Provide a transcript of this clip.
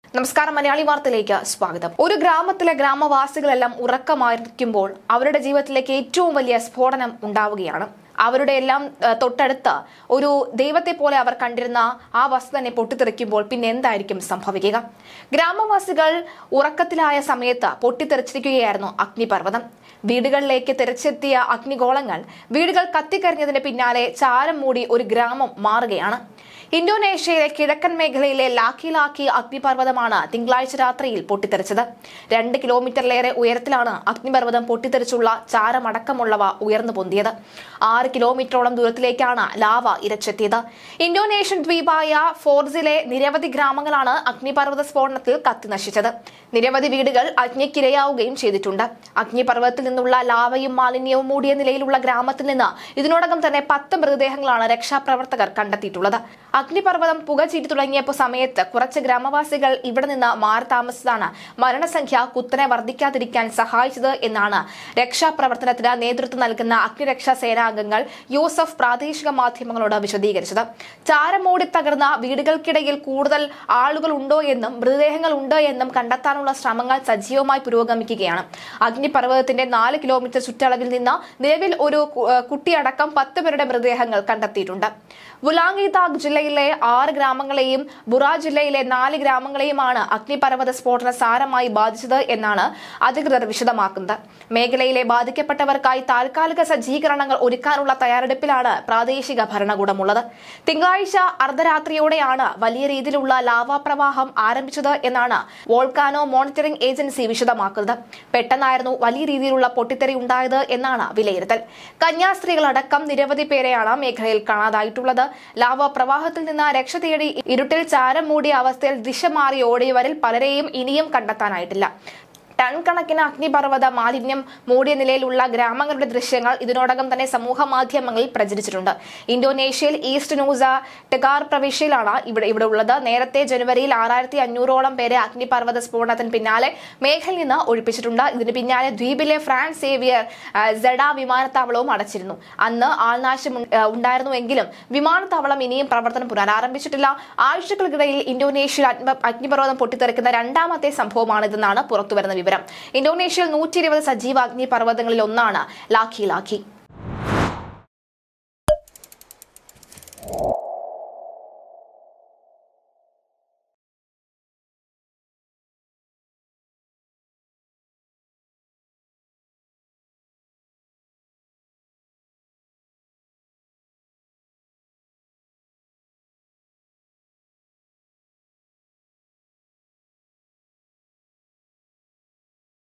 നമസ്കാരം മലയാളി വാർത്തയിലേക്ക് സ്വാഗതം ഒരു ഗ്രാമത്തിലെ ഗ്രാമവാസികളെല്ലാം ഉറക്കമായിരിക്കുമ്പോൾ അവരുടെ ജീവിതത്തിലേക്ക് ഏറ്റവും വലിയ സ്ഫോടനം ഉണ്ടാവുകയാണ് അവരുടെ എല്ലാം ഏഹ്, തൊട്ടടുത്ത് ഒരു ദൈവത്തെ പോലെ അവർ കണ്ടിരുന്ന ആ വസ്തു തന്നെ പൊട്ടിത്തെറിക്കുമ്പോൾ പിന്നെ എന്തായിരിക്കും സംഭവിക്കുക ഗ്രാമവാസികൾ ഉറക്കത്തിലായ സമയത്ത് പൊട്ടിത്തെറിച്ചിരിക്കുകയായിരുന്നു അഗ്നിപർവ്വതം വീടുകളിലേക്ക് തെറിച്ചെത്തിയ അഗ്നിഗോളങ്ങൾ വീടുകൾ കത്തിക്കരിഞ്ഞതിന് പിന്നാലെ ചാരം മൂടി ഒരു ഗ്രാമം മാറുകയാണ് ഇന്തോനേഷ്യയിലെ കിഴക്കൻ മേഖലയിലെ ലാക്കി ലാക്കി അഗ്നിപർവ്വതമാണ് തിങ്കളാഴ്ച രാത്രിയിൽ പൊട്ടിത്തെറിച്ചത് രണ്ട് കിലോമീറ്ററിലേറെ ഉയരത്തിലാണ് അഗ്നിപർവ്വതം പൊട്ടിത്തെറിച്ചുള്ള ചാരമടക്കമുള്ളവ ഉയർന്നു പൊന്തിയത് ആറ് കിലോമീറ്ററോളം ദൂരത്തിലേക്കാണ് ലാവ ഇരച്ചെത്തിയത് ഇന്തോനേഷ്യൻ ദ്വീപായ ഫോർസിലെ നിരവധി ഗ്രാമങ്ങളാണ് അഗ്നിപർവ്വത സ്ഫോടനത്തിൽ കത്തിനശിച്ചത് നിരവധി വീടുകൾ അഗ്നിക്കിരയാവുകയും ചെയ്തിട്ടുണ്ട് അഗ്നിപർവ്വതത്തിൽ നിന്നുള്ള ലാവയും മാലിന്യവും മൂടിയ നിലയിലുള്ള ഗ്രാമത്തിൽ നിന്ന് ഇതിനോടകം തന്നെ പത്ത് മൃതദേഹങ്ങളാണ് രക്ഷാപ്രവർത്തകർ കണ്ടെത്തിയിട്ടുള്ളത് അഗ്നിപർവ്വതം പുക ചീറ്റി തുടങ്ങിയപ്പോൾ സമയത്ത് കുറച്ച് ഗ്രാമവാസികൾ ഇവിടെ നിന്ന് മാറി താമസിച്ചതാണ് മരണസംഖ്യ കുത്തനെ വർദ്ധിക്കാതിരിക്കാൻ സഹായിച്ചത് എന്നാണ് രക്ഷാപ്രവർത്തനത്തിന് നേതൃത്വം നൽകുന്ന അഗ്നിരക്ഷാ സേനാംഗങ്ങൾ യൂസഫ് പ്രാദേശിക മാധ്യമങ്ങളോട് വിശദീകരിച്ചത് ചാരം മൂടി തകർന്ന വീടുകൾക്കിടയിൽ കൂടുതൽ ആളുകൾ ഉണ്ടോ എന്നും മൃതദേഹങ്ങൾ ഉണ്ട് എന്നും കണ്ടെത്താനുള്ള ശ്രമങ്ങൾ സജീവമായി പുരോഗമിക്കുകയാണ് അഗ്നിപർവ്വതത്തിന്റെ നാല് കിലോമീറ്റർ ചുറ്റളവിൽ നിന്ന് നിലവിൽ ഒരു കു- ഏഹ് കുട്ടിയടക്കം പത്ത് പേരുടെ മൃതദേഹങ്ങൾ കണ്ടെത്തിയിട്ടുണ്ട് വുലാംഗിതാഗ് ജില്ലയിലെ ആറ് ഗ്രാമങ്ങളെയും ബുറ ജില്ലയിലെ നാല് ഗ്രാമങ്ങളെയുമാണ് അഗ്നിപർവ്വത സ്ഫോടനം സാരമായി ബാധിച്ചത് എന്നാണ് അധികൃതർ വിശദമാക്കുന്നത് മേഖലയിലെ ബാധിക്കപ്പെട്ടവർക്കായി താൽക്കാലിക സജ്ജീകരണങ്ങൾ ഒരുക്കാനുള്ള തയ്യാറെടുപ്പിലാണ് പ്രാദേശിക ഭരണകൂടമുള്ളത് തിങ്കളാഴ്ച അർദ്ധരാത്രിയോടെയാണ് വലിയ രീതിയിലുള്ള ലാവാപ്രവാഹം ആരംഭിച്ചത് എന്നാണ് വോൾക്കാനോ മോണിറ്ററിംഗ് ഏജൻസി വിശദമാക്കുന്നത് പെട്ടെന്നായിരുന്നു വലിയ രീതിയിലുള്ള പൊട്ടിത്തെറി ഉണ്ടായത് എന്നാണ് വിലയിരുത്തൽ കന്യാസ്ത്രീകളടക്കം നിരവധി പേരെയാണ് മേഖലയിൽ കാണാതായിട്ടുള്ളത് ലാവ പ്രവാഹത്തിൽ നിന്ന് രക്ഷ തേടി ഇരുട്ടിൽ ചാരം മൂടിയ അവസ്ഥയിൽ ദിശ മാറി ഓടിയവരിൽ പലരെയും ഇനിയും കണ്ടെത്താനായിട്ടില്ല ടൺ കണക്കിന് അഗ്നിപർവ്വത മാലിന്യം മൂടിയ നിലയിലുള്ള ഗ്രാമങ്ങളുടെ ദൃശ്യങ്ങൾ ഇതിനോടകം തന്നെ സമൂഹ മാധ്യമങ്ങളിൽ പ്രചരിച്ചിട്ടുണ്ട് ഇന്തോനേഷ്യയിൽ ഈസ്റ്റ് ന്യൂസ ടെഗാർ പ്രവിശ്യയിലാണ് ഇവിടെ ഇവിടെ ഉള്ളത് നേരത്തെ ജനുവരിയിൽ ആറായിരത്തി അഞ്ഞൂറോളം പേരെ അഗ്നിപർവ്വത സ്ഫോടനത്തിന് പിന്നാലെ മേഖലയിൽ നിന്ന് ഒഴിപ്പിച്ചിട്ടുണ്ട് ഇതിന് പിന്നാലെ ദ്വീപിലെ ഫ്രാൻസ് സേവിയർ ആ, സെഡ വിമാനത്താവളവും അടച്ചിരുന്നു അന്ന് ആൾനാശം ഉൺ- ആ, ഉണ്ടായിരുന്നുവെങ്കിലും വിമാനത്താവളം ഇനിയും പ്രവർത്തനം പുനരാരംഭിച്ചിട്ടില്ല ആഴ്ചകൾക്കിടയിൽ ഇന്തോനേഷ്യയിൽ അഗ്നി- അഗ്നിപർവ്വതം പൊട്ടിത്തെറിക്കുന്ന രണ്ടാമത്തെ സംഭവമാണിതെന്നാണ് പുറത്തുവരുന്ന വിവരം ഇന്തോനേഷ്യയിൽ നൂറ്റി ഇരുപത് സജീവ അഗ്നിപർവ്വതങ്ങളിൽ ഒന്നാണ് ലാക്കി ലാക്കി